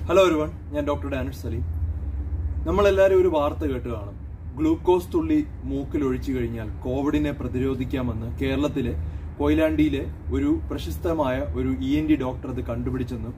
hello ഒരുവൺ ഞാൻ doctor Danish Saleem നമ്മളെല്ലാവരും ഒരു വാർത്ത കേട്ട് കാണും ഗ്ലൂക്കോസ് തുള്ളി മൂക്കിൽ ഒഴിച്ചു കഴിഞ്ഞാൽ കോവിഡിനെ പ്രതിരോധിക്കാമെന്ന് കേരളത്തിലെ കൊയിലാണ്ടിയിലെ ഒരു പ്രശസ്തമായ ഒരു ഇ എൻ ഡി ഡോക്ടർ അത് കണ്ടുപിടിച്ചെന്നും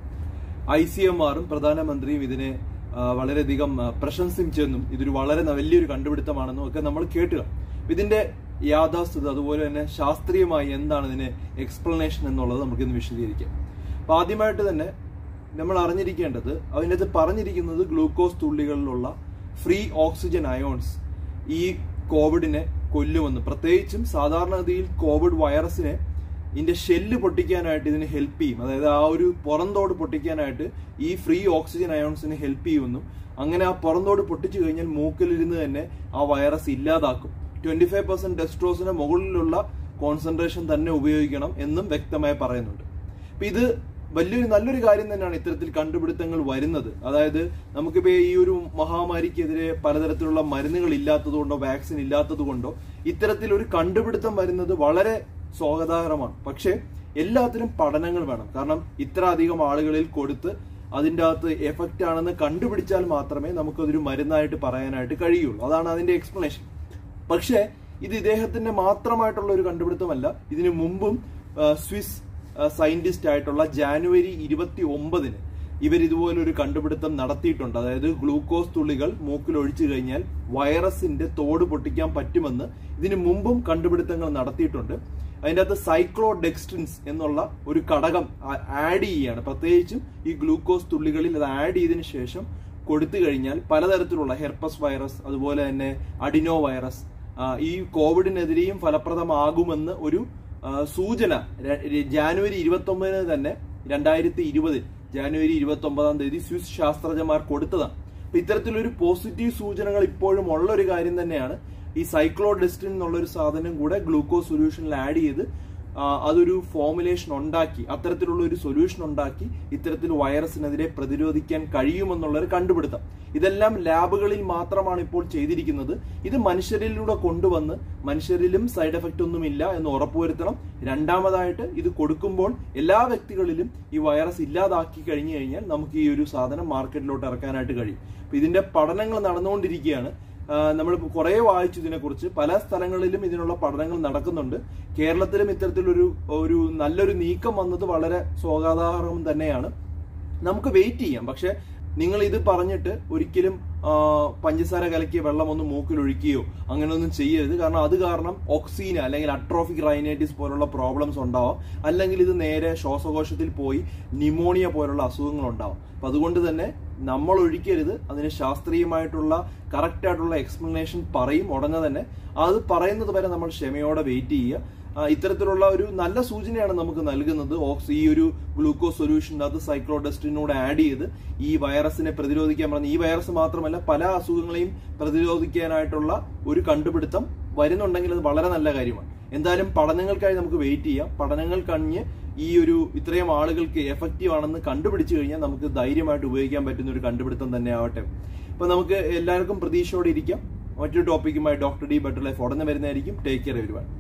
ഐ സി എം ആറും പ്രധാനമന്ത്രിയും ഇതിനെ ആ, വളരെയധികം ആ, പ്രശംസിച്ചെന്നും ഇതൊരു വളരെ ന- വലിയൊരു കണ്ടുപിടുത്തമാണെന്നും ഒക്കെ നമ്മൾ കേട്ടുക ഇതിന്റെ യാഥാസ്ഥിത അതുപോലെ തന്നെ ശാസ്ത്രീയമായി എന്താണ് ഇതിന് എക്സ്പ്ലനേഷൻ എന്നുള്ളത് നമുക്കിന്ന് വിശദീകരിക്കാം അപ്പൊ ആദ്യമായിട്ട് തന്നെ നമ്മൾ അറിഞ്ഞിരിക്കേണ്ടത് അതിനകത്ത് പറഞ്ഞിരിക്കുന്നത് ഗ്ലൂക്കോസ് തുള്ളികളിലുള്ള ഫ്രീ ഓക്സിജൻ അയോൺസ് ഈ കോവിഡിനെ കൊല്ലുമെന്ന് പ്രത്യേകിച്ചും സാധാരണഗതിയിൽ കോവിഡ് വൈറസിനെ ഇതിന്റെ ഷെല്ല് പൊട്ടിക്കാനായിട്ട് ഇതിന് ഹെൽപ്പ് ചെയ്യും അതായത് ആ ഒരു പുറന്തോട് പൊട്ടിക്കാനായിട്ട് ഈ ഫ്രീ ഓക്സിജൻ അയോൺസിന് ഹെൽപ്പ് ചെയ്യുമെന്നും അങ്ങനെ ആ പുറന്തോട് പൊട്ടിച്ചു കഴിഞ്ഞാൽ മൂക്കിലിരുന്ന് തന്നെ ആ വൈറസ് ഇല്ലാതാക്കും ട്വന്റി ഫൈവ് പെർസെന്റ് ടെസ്ട്രോസിന് മുകളിലുള്ള കോൺസെൻട്രേഷൻ തന്നെ ഉപയോഗിക്കണം എന്നും വ്യക്തമായി പറയുന്നുണ്ട് അപ്പൊ ഇത് വലിയൊരു നല്ലൊരു കാര്യം തന്നെയാണ് ഇത്തരത്തിൽ കണ്ടുപിടുത്തങ്ങൾ വരുന്നത് അതായത് നമുക്കിപ്പോ ഈ ഒരു മഹാമാരിക്കെതിരെ പലതരത്തിലുള്ള മരുന്നുകൾ ഇല്ലാത്തത് കൊണ്ടോ വാക്സിൻ ഇല്ലാത്തത് കൊണ്ടോ ഇത്തരത്തിൽ ഒരു കണ്ടുപിടുത്തം വരുന്നത് വളരെ സ്വാഗതാർഹമാണ് പക്ഷേ എല്ലാത്തിനും പഠനങ്ങൾ വേണം കാരണം ഇത്ര അധികം ആളുകളിൽ കൊടുത്ത് അതിൻ്റെ അകത്ത് എഫക്റ്റ് ആണെന്ന് കണ്ടുപിടിച്ചാൽ മാത്രമേ നമുക്കതൊരു മരുന്നായിട്ട് പറയാനായിട്ട് കഴിയുള്ളൂ അതാണ് അതിന്റെ എക്സ്പ്ലനേഷൻ പക്ഷേ ഇത് ഇദ്ദേഹത്തിന്റെ മാത്രമായിട്ടുള്ള ഒരു കണ്ടുപിടുത്തമല്ല ഇതിനു മുമ്പും ആ, സ്വിസ് ആ, സയന്റിസ്റ്റ് ആയിട്ടുള്ള ജാനുവരി ഇരുപത്തി ഒമ്പതിന് ഇവർ ഇതുപോലെ ഒരു കണ്ടുപിടുത്തം നടത്തിയിട്ടുണ്ട് അതായത് ഗ്ലൂക്കോസ് തുള്ളികൾ മൂക്കിൽ ഒഴിച്ചു കഴിഞ്ഞാൽ വൈറസിന്റെ തോട് പൊട്ടിക്കാൻ പറ്റുമെന്ന് ഇതിനു മുമ്പും കണ്ടുപിടുത്തങ്ങൾ നടത്തിയിട്ടുണ്ട് അതിൻ്റെ അകത്ത് സൈക്ലോഡെക്സ്ട്രിൻസ് എന്നുള്ള ഒരു ഘടകം ആഡ് ചെയ്യുകയാണ് പ്രത്യേകിച്ചും ഈ ഗ്ലൂക്കോസ് തുള്ളികളിൽ അത് ആഡ് ചെയ്തതിനു ശേഷം കൊടുത്തു കഴിഞ്ഞാൽ പലതരത്തിലുള്ള ഹെർപ്പസ് വൈറസ് അതുപോലെ തന്നെ അഡിനോ വൈറസ് ആ, ഈ കോവിഡിനെതിരെയും ഫലപ്രദമാകുമെന്ന് ഒരു ആ, സൂചന ര- ര- ജാനുവരി ഇരുപത്തി ഒമ്പതിന് തന്നെ രണ്ടായിരത്തി ഇരുപതിൽ ജാനുവരി ഇരുപത്തി ഒമ്പതാം തീയതി സ്വിസ് ശാസ്ത്രജ്ഞന്മാർ കൊടുത്തതാണ് അപ്പൊ ഇത്തരത്തിലൊരു പോസിറ്റീവ് സൂചനകൾ ഇപ്പോഴും ഉള്ള ഒരു കാര്യം തന്നെയാണ് ഈ സൈക്ലോഡെസ്റ്റിൻ എന്നുള്ള ഒരു സാധനം കൂടെ ഗ്ലൂക്കോസ് സൊല്യൂഷനിൽ ആഡ് ചെയ്ത് ആ, അതൊരു ഫോമുലേഷൻ ഉണ്ടാക്കി അത്തരത്തിലുള്ള ഒരു സൊല്യൂഷൻ ഉണ്ടാക്കി ഇത്തരത്തിൽ വൈറസിനെതിരെ പ്രതിരോധിക്കാൻ കഴിയുമെന്നുള്ള ഒരു കണ്ടുപിടുത്തം ഇതെല്ലാം ലാബുകളിൽ മാത്രമാണ് ഇപ്പോൾ ചെയ്തിരിക്കുന്നത് ഇത് മനുഷ്യരിലൂടെ കൊണ്ടുവന്ന് മനുഷ്യരിലും സൈഡ് എഫക്റ്റ് ഒന്നുമില്ല എന്ന് ഉറപ്പുവരുത്തണം രണ്ടാമതായിട്ട് ഇത് കൊടുക്കുമ്പോൾ എല്ലാ വ്യക്തികളിലും ഈ വൈറസ് ഇല്ലാതാക്കി കഴിഞ്ഞു കഴിഞ്ഞാൽ നമുക്ക് ഈ ഒരു സാധനം മാർക്കറ്റിലോട്ട് ഇറക്കാനായിട്ട് കഴിയും അപ്പൊ ഇതിന്റെ പഠനങ്ങൾ നടന്നുകൊണ്ടിരിക്കുകയാണ് നമ്മൾ കുറെ വായിച്ചു ഇതിനെക്കുറിച്ച് പല സ്ഥലങ്ങളിലും ഇതിനുള്ള പഠനങ്ങൾ നടക്കുന്നുണ്ട് കേരളത്തിലും ഇത്തരത്തിലൊരു ഒരു നല്ലൊരു നീക്കം വന്നത് വളരെ സ്വാഗതാർഹം തന്നെയാണ് നമുക്ക് വെയിറ്റ് ചെയ്യാം പക്ഷെ നിങ്ങൾ ഇത് പറഞ്ഞിട്ട് ഒരിക്കലും ആ, പഞ്ചസാര കലക്കിയ വെള്ളം ഒന്ന് മൂക്കിൽ ഒഴിക്കുകയോ അങ്ങനെയൊന്നും ചെയ്യരുത് കാരണം അത് കാരണം ഓക്സീന അല്ലെങ്കിൽ അട്രോഫിക് റൈനൈറ്റിസ് പോലുള്ള പ്രോബ്ലംസ് ഉണ്ടാവാം അല്ലെങ്കിൽ ഇത് നേരെ ശ്വാസകോശത്തിൽ പോയി നിമോണിയ പോലുള്ള അസുഖങ്ങൾ ഉണ്ടാവും അപ്പൊ അതുകൊണ്ട് തന്നെ നമ്മൾ ഒഴിക്കരുത് അതിന് ശാസ്ത്രീയമായിട്ടുള്ള കറക്റ്റ് ആയിട്ടുള്ള എക്സ്പ്ലനേഷൻ പറയും ഉടനെ തന്നെ അത് പറയുന്നത് വരെ നമ്മൾ ക്ഷമയോടെ വെയിറ്റ് ചെയ്യുക ആ, ഇത്തരത്തിലുള്ള ഒരു നല്ല സൂചനയാണ് നമുക്ക് നൽകുന്നത് ഓക്സ് ഈ ഒരു ഗ്ലൂക്കോസ് സൊല്യൂഷൻ അത് സൈക്ലോഡെസ്റ്റിനോട് ആഡ് ചെയ്ത് ഈ വൈറസിനെ പ്രതിരോധിക്കാൻ പറഞ്ഞ ഈ വൈറസ് മാത്രമല്ല പല അസുഖങ്ങളെയും പ്രതിരോധിക്കാനായിട്ടുള്ള ഒരു കണ്ടുപിടുത്തം വരുന്നുണ്ടെങ്കിൽ അത് വളരെ നല്ല കാര്യമാണ് എന്തായാലും പഠനങ്ങൾക്കായി നമുക്ക് വെയിറ്റ് ചെയ്യാം പഠനങ്ങൾ കഴിഞ്ഞ് ഈ ഒരു ഇത്രയും ആളുകൾക്ക് എഫക്റ്റീവ് ആണെന്ന് കണ്ടുപിടിച്ചു കഴിഞ്ഞാൽ നമുക്ക് ധൈര്യമായിട്ട് ഉപയോഗിക്കാൻ പറ്റുന്ന ഒരു കണ്ടുപിടുത്തം തന്നെ ആവട്ടെ അപ്പൊ നമുക്ക് എല്ലാവർക്കും പ്രതീക്ഷയോടെ ഇരിക്കാം മറ്റൊരു ടോപ്പിക്കുമായി ഡോക്ടർ ഡി ബെറ്റർ ലൈഫ് ഉടനെ വരുന്നതായിരിക്കും ടേക്ക് കെയർ എവരിവൺ